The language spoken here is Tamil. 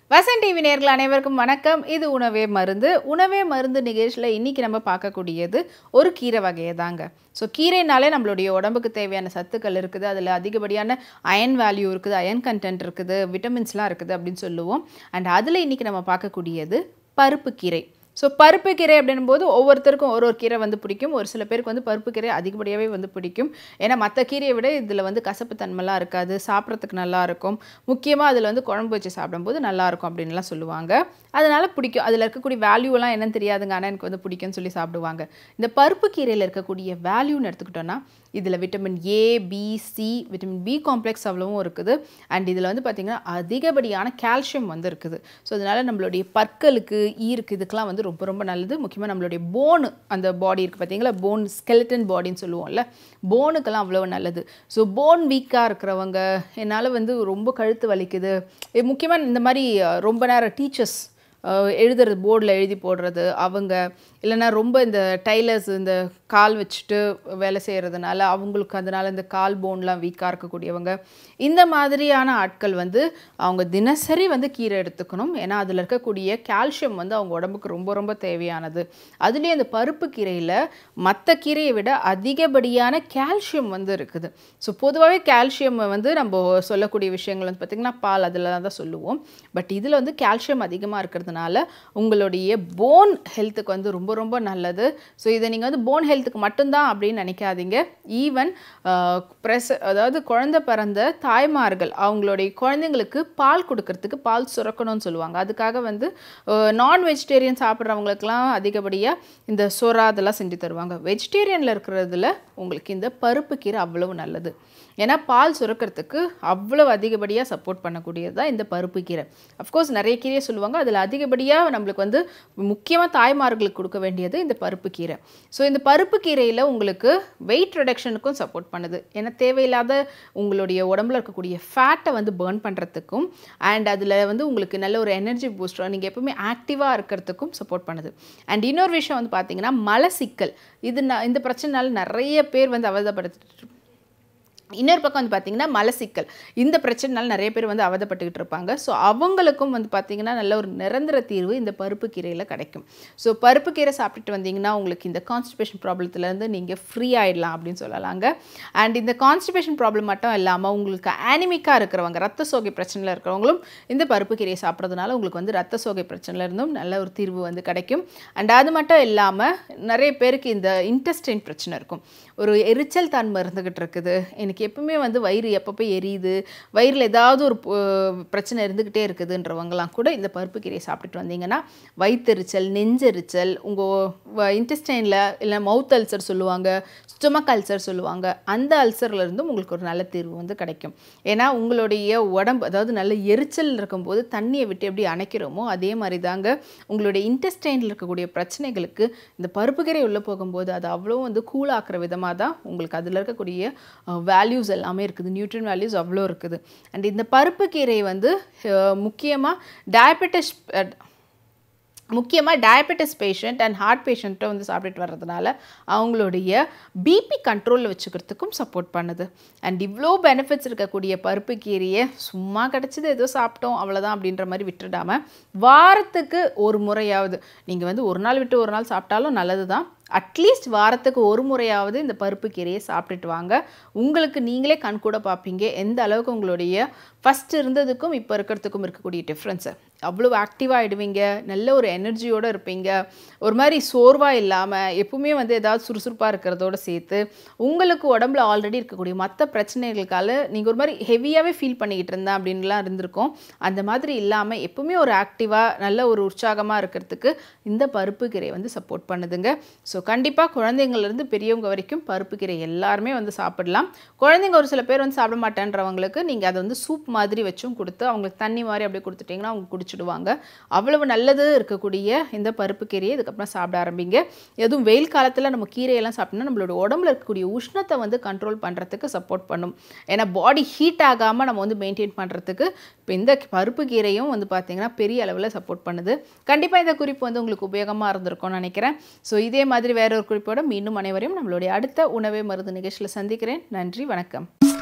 வசன் டிவி நேர்கள் அனைவருக்கும் வணக்கம் இது உணவே மருந்து உணவே மருந்து நிகழ்ச்சியில் இன்றைக்கி நம்ம பார்க்கக்கூடியது ஒரு கீரை வகையை தாங்க ஸோ கீரைனாலே நம்மளுடைய உடம்புக்கு தேவையான சத்துக்கள் இருக்குது அதில் அதிகப்படியான அயன் வேல்யூ இருக்குது அயன் கண்டென்ட் இருக்குது விட்டமின்ஸ்லாம் இருக்குது அப்படின்னு சொல்லுவோம் அண்ட் அதில் இன்றைக்கி நம்ம பார்க்கக்கூடியது பருப்பு கீரை ஸோ பருப்பு கீரை அப்படின்னும் போது ஒவ்வொருத்தருக்கும் ஒரு ஒரு கீரை வந்து பிடிக்கும் ஒரு சில பேருக்கு வந்து பருப்பு கீரை அதிகப்படியாகவே வந்து பிடிக்கும் ஏன்னா மற்ற கீரையை விட இதில் வந்து கசப்பு தன்மைலாம் இருக்காது சாப்பிட்றதுக்கு நல்லா இருக்கும் முக்கியமாக அதில் வந்து குழம்பு வச்சு சாப்பிடும்போது நல்லா இருக்கும் அப்படின்லாம் சொல்லுவாங்க அதனால் பிடிக்கும் அதில் இருக்கக்கூடிய வேல்யூலாம் என்னன்னு தெரியாதுங்க ஆனால் எனக்கு வந்து பிடிக்கும்னு சொல்லி சாப்பிடுவாங்க இந்த பருப்பு கீரையில் இருக்கக்கூடிய வேல்யூன்னு எடுத்துக்கிட்டோன்னா இதில் vitamin A B C vitamin B complex அவ்வளவும் இருக்குது அண்ட் இதில் வந்து பார்த்திங்கன்னா அதிகப்படியான கால்சியம் வந்து இருக்குது ஸோ அதனால் நம்மளுடைய பற்களுக்கு ஈருக்கு இதுக்கெலாம் வந்து ரொம்ப ரொம்ப நல்லது முக்கியமாக நம்மளுடைய போனு அந்த பாடி இருக்குது பார்த்தீங்களா போன் ஸ்கெலட்டன் பாடின்னு சொல்லுவோம்ல போனுக்கெல்லாம் அவ்வளோ நல்லது ஸோ போன் வீக்காக இருக்கிறவங்க என்னால் வந்து ரொம்ப கழுத்து வலிக்குது முக்கியமாக இந்த மாதிரி அஹ், ரொம்ப நேரம் டீச்சர்ஸ் எழுதுறது போர்டில் எழுதி போடுறது அவங்க இல்லைன்னா ரொம்ப இந்த டைலர்ஸ் இந்த கால் வச்சுட்டு வேலை செய்கிறதுனால அவங்களுக்கு அதனால் இந்த கால் போன்லாம் வீக்காக இருக்கக்கூடியவங்க இந்த மாதிரியான ஆட்கள் வந்து அவங்க தினசரி வந்து கீரை எடுத்துக்கணும் ஏன்னா அதில் இருக்கக்கூடிய கால்சியம் வந்து அவங்க உடம்புக்கு ரொம்ப ரொம்ப தேவையானது அதுலேயும் இந்த பருப்பு கீரையில் மற்ற கீரையை விட அதிகப்படியான கால்சியம் வந்து இருக்குது ஸோ பொதுவாகவே கால்சியம் வந்து நம்ம சொல்லக்கூடிய விஷயங்கள் வந்து பார்த்திங்கன்னா பால் அதில் தான் சொல்லுவோம் பட் இதில் வந்து கால்சியம் அதிகமாக இருக்கிறதுனால உங்களுடைய போன் ஹெல்த்துக்கு வந்து ரொம்ப ரொம்ப நல்லது ஸோ இதை நீங்கள் வந்து போன் ஹெல்த்துக்கு மட்டும்தான் அப்படின்னு நினைக்காதீங்க ஈவன் ப்ரெஸ் அதாவது குழந்தை பிறந்த தாய்மார்கள் அவங்களுடைய குழந்தைங்களுக்கு பால் கொடுக்கறதுக்கு பால் சுரக்கணும்னு சொல்லுவாங்க அதுக்காக வந்து நான் வெஜிடேரியன் சாப்பிட்றவங்களுக்குலாம் அதிகப்படியாக இந்த சொரா அதெல்லாம் செஞ்சு தருவாங்க வெஜிடேரியனில் இருக்கிறதுல உங்களுக்கு இந்த பருப்பு கீரை அவ்வளவு நல்லது ஏன்னா பால் சுரக்கிறதுக்கு அவ்வளவு அதிகப்படியாக சப்போர்ட் பண்ணக்கூடியது தான் இந்த பருப்பு கீரை அஃப்கோர்ஸ் நிறைய கீரையை சொல்லுவாங்க அதில் அதிகப்படியாக நம்மளுக்கு வந்து முக்கியமாக தாய்மார்களுக்கு கொடுக்க வேண்டியது இந்த பருப்பு கீரை ஸோ இந்த பருப்பு கீரையில் உங்களுக்கு வெயிட் ரிடக்ஷனுக்கும் சப்போர்ட் பண்ணுது ஏன்னா தேவையில்லாத உங்களுடைய உடம்புல இருக்கக்கூடிய ஃபேட்டை வந்து பேர்ன் பண்ணுறதுக்கும் அண்ட் அதில் வந்து உங்களுக்கு நல்ல ஒரு எனர்ஜி பூஸ்டர் நீங்கள் எப்பவுமே ஆக்டிவாக இருக்கிறதுக்கும் சப்போர்ட் பண்ணுது அண்ட் இன்னொரு விஷயம் வந்து பார்த்தீங்கன்னா மலசிக்கல் இது ந- இந்த பிரச்சனைனால நிறைய பேர் வந்து அவதப்படுத்திட்டு இன்னொரு பக்கம் வந்து பார்த்தீங்கன்னா மலசிக்கல் இந்த பிரச்சனைனால நிறைய பேர் வந்து அவதப்பட்டுக்கிட்டு இருப்பாங்க ஸோ அவங்களுக்கும் வந்து பார்த்தீங்கன்னா நல்ல ஒரு நிரந்தர தீர்வு இந்த பருப்பு கீரையில் கிடைக்கும் ஸோ பருப்பு கீரை சாப்பிட்டுட்டு வந்தீங்கன்னா உங்களுக்கு இந்த கான்ஸ்டிபேஷன் ப்ராப்ளத்துலேருந்து நீங்கள் ஃப்ரீ ஆயிடலாம் அப்படின்னு சொல்லலாங்க அண்ட் இந்த கான்ஸ்டிபேஷன் ப்ராப்ளம் மட்டும் இல்லாமல் உங்களுக்கு ஆனிமிக்காக இருக்கிறவங்க ரத்த சோகை பிரச்சனையில் இருக்கிறவங்களும் இந்த பருப்பு கீரையை சாப்பிட்றதுனால உங்களுக்கு வந்து ரத்த சோகை பிரச்சனையில இருந்தும் நல்ல ஒரு தீர்வு வந்து கிடைக்கும் அண்ட் அது மட்டும் இல்லாமல் நிறைய பேருக்கு இந்த இன்டெஸ்டைன் பிரச்சனை இருக்கும் ஒரு எரிச்சல் தன்மை இருந்துகிட்டு இருக்குது எனக்கு எப்பவுமே வந்து வயிறு எப்பப்போ எரியுது வயிறில் ஏதாவது ஒரு பு- பிரச்சனை இருந்துக்கிட்டே இருக்குதுன்றவங்கலாம் கூட இந்த பருப்பு கீரையை சாப்பிட்டுட்டு வந்தீங்கன்னா வயிற்றெரிச்சல் நெஞ்செரிச்சல் உங்கள் இன்டெஸ்டைனில் இல்லை மவுத் அல்சர் சொல்லுவாங்க ஸ்டொமக் அல்சர் சொல்லுவாங்க அந்த அல்சர்ல இருந்தும் உங்களுக்கு ஒரு நல்ல தீர்வு வந்து கிடைக்கும் ஏன்னா உங்களுடைய உடம்பு அதாவது நல்ல எரிச்சல் இருக்கும்போது தண்ணியை விட்டு எப்படி அணைக்கிறோமோ அதே மாதிரி தாங்க உங்களுடைய இன்டெஸ்டைனில் இருக்கக்கூடிய பிரச்சனைகளுக்கு இந்த பருப்பு கீரை உள்ளே போகும்போது அது அவ்வளோ வந்து கூலாக்குற விதமாக தான் உங்களுக்கு அதில் இருக்கக்கூடிய வேல்யூஸ் எல்லாமே இருக்குது நியூட்ரியன் வேல்யூஸ் அவ்வளோ இருக்குது அண்ட் இந்த பருப்பு கீரை வந்து முக்கியமாக டயபெட்டிஸ் முக்கியமாக டயபெட்டிஸ் பேஷண்ட் அண்ட் ஹார்ட் பேஷண்ட்டை வந்து சாப்பிட்டுட்டு வர்றதுனால அவங்களுடைய பிபி கண்ட்ரோலில் வச்சுக்கிறதுக்கும் சப்போர்ட் பண்ணுது அண்ட் இவ்வளோ பெனிஃபிட்ஸ் இருக்கக்கூடிய பருப்பு கீரையை சும்மா கிடச்சது ஏதோ சாப்பிட்டோம் அவ்வளோதான் அப்படின்ற மாதிரி விட்டுடாமல் வாரத்துக்கு ஒரு முறையாவது நீங்கள் வந்து ஒரு நாள் விட்டு ஒரு நாள் சாப்பிட்டாலும் நல்லது தான் அட்லீஸ்ட் வாரத்துக்கு ஒரு முறையாவது இந்த பருப்பு கீரையை சாப்பிட்டுட்டு வாங்க உங்களுக்கு நீங்களே கண் கூட பார்ப்பீங்க எந்த அளவுக்கு உங்களுடைய ஃபஸ்ட் இருந்ததுக்கும் இப்போ இருக்கிறதுக்கும் இருக்கக்கூடிய டிஃப்ரென்ஸை அவ்வளோ ஆக்டிவாக ஆகிடுவீங்க நல்ல ஒரு எனர்ஜியோடு இருப்பீங்க ஒரு மாதிரி சோர்வாக இல்லாமல் எப்பவுமே வந்து ஏதாவது சுறுசுறுப்பாக இருக்கிறதோட சேர்த்து உங்களுக்கு உடம்புல ஆல்ரெடி இருக்கக்கூடிய மற்ற பிரச்சனைகளுக்கால நீங்கள் ஒரு மாதிரி ஹெவியாகவே ஃபீல் பண்ணிக்கிட்டு இருந்தேன் அப்படின்லாம் இருந்திருக்கும் அந்த மாதிரி இல்லாமல் எப்பவுமே ஒரு ஆக்டிவாக நல்ல ஒரு உற்சாகமாக இருக்கிறதுக்கு இந்த பருப்பு கீரை வந்து சப்போர்ட் பண்ணுதுங்க ஸோ கண்டிப்பாக குழந்தைங்கள்லேருந்து பெரியவங்க வரைக்கும் பருப்பு கீரை எல்லாருமே வந்து சாப்பிடலாம் குழந்தைங்க ஒரு சில பேர் வந்து சாப்பிட மாட்டேன்றவங்களுக்கு நீங்கள் அதை வந்து சூப் மாதிரி வச்சும் கொடுத்து அவங்களுக்கு தண்ணி மாதிரி அப்படியே கொடுத்துட்டிங்கன்னா அவங்க குடிச்சிடுவாங்க அவ்வளவு நல்லது இருக்கக்கூடிய இந்த பருப்பு கீரையை இதுக்கப்புறம் சாப்பிட ஆரம்பிங்க எதுவும் வெயில் காலத்தில் நம்ம கீரையெல்லாம் சாப்பிட்டோம்னா நம்மளோட உடம்புல இருக்கக்கூடிய உஷ்ணத்தை வந்து கண்ட்ரோல் பண்ணுறதுக்கு சப்போர்ட் பண்ணும் ஏன்னா பாடி ஹீட் ஆகாமல் நம்ம வந்து மெயின்டைன் பண்ணுறதுக்கு இப்போ இந்த பருப்பு கீரையும் வந்து பார்த்திங்கன்னா பெரிய அளவில் சப்போர்ட் பண்ணுது கண்டிப்பாக இந்த குறிப்பு வந்து உங்களுக்கு உபயோகமாக இருந்திருக்கும்னு நினைக்கிறேன் ஸோ இதே மாதிரி வேற ஒரு குறிப்போட மீண்டும் அனைவரையும் நம்மளுடைய அடுத்த உணவே மருந்து நிகழ்ச்சியில் சந்திக்கிறேன் நன்றி வணக்கம்